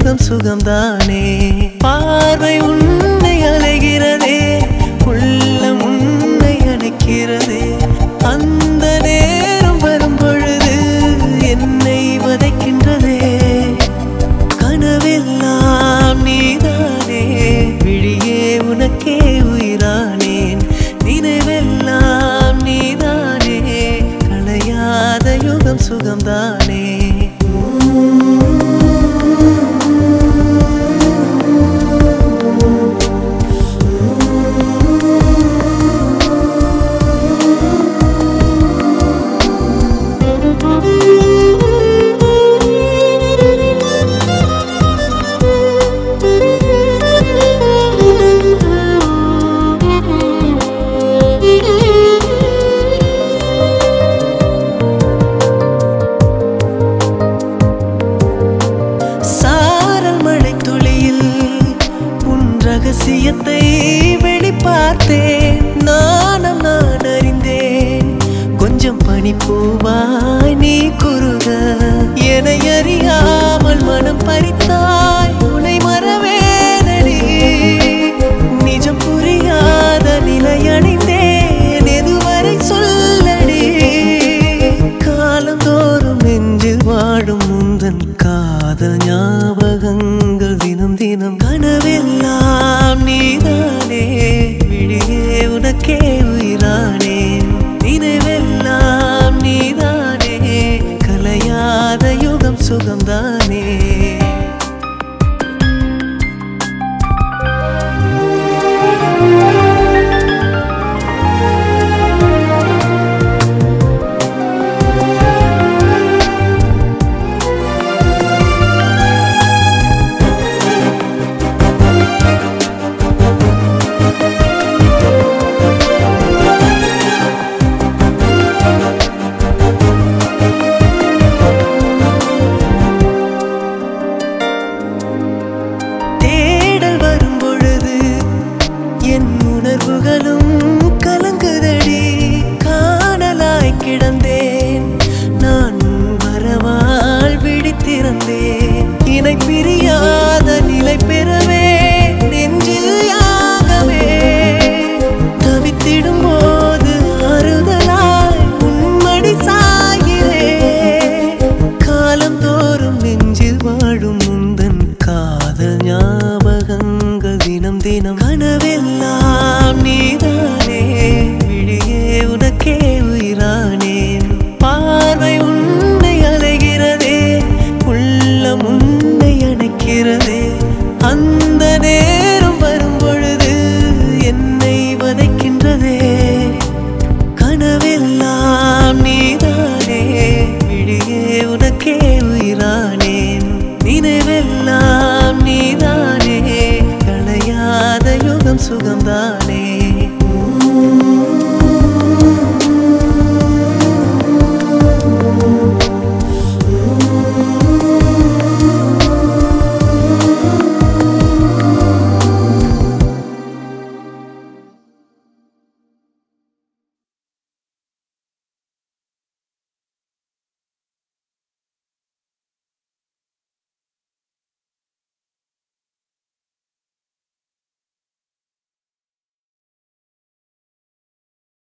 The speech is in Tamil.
யுகம் சுகம்தானே பார்வை உன்னை அலைகிறதே உள்ளம் உன்னை அணைக்கிறதே அந்த நேரம் வரும் பொழுது என்னை வதைக்கின்றதே கனவெல்லாம் நீதானே விழியே உனக்கே உயிரானேன் நினைவெல்லாம் நீதானே களையாத யுகம் சுகம்தானே சாரல் மழை துளியில் உன் ரகசியத்தை வெளிப்பார்த்தேன் நானும் நான் அறிந்தேன் கொஞ்சம் பனிப்பூவாய் நீ குறுக என்னை அறியாமல் மனம் பறித்தாய் உனை மறவேனடி நிஜம் புரியாத நிலையடைந்தேன் எதுவரை சொல்லடி காலந்தோறும் நெஞ்சில் வாழும் முந்தன் காதல் ஞாபகங்கள் தினம் தினம் கனவெல்லாம் நீதானே விழியே உனக்கே உயிரானேன் நினைவெல்லாம் நீதானே கலையாத யுகம் சுகம்தானே தேடல் வரும் பொழுது என் உணர்வுகளும் கலங்குதடி காணலாய் கிடந்தேன் நான் உன் வரவால் விழித்திருந்தேன் இணை பிரியாத நிலை பெறவே நெஞ்சில் யாகவே தவித்திடும் போது ஆறுதலாய் உன்மடி சாகிறேன் காலந்தோறும் நெஞ்சில் வாழும் முந்தன் காதல் ஞாபகங்கள் தினம் தினம் கனவெல்லாம் நீதானே விழியே உனக்கே உயிரானேன் பார்வை உன்னை அலைகிறதே உள்ளம் உன்னை அணைக்கிறதே அந்த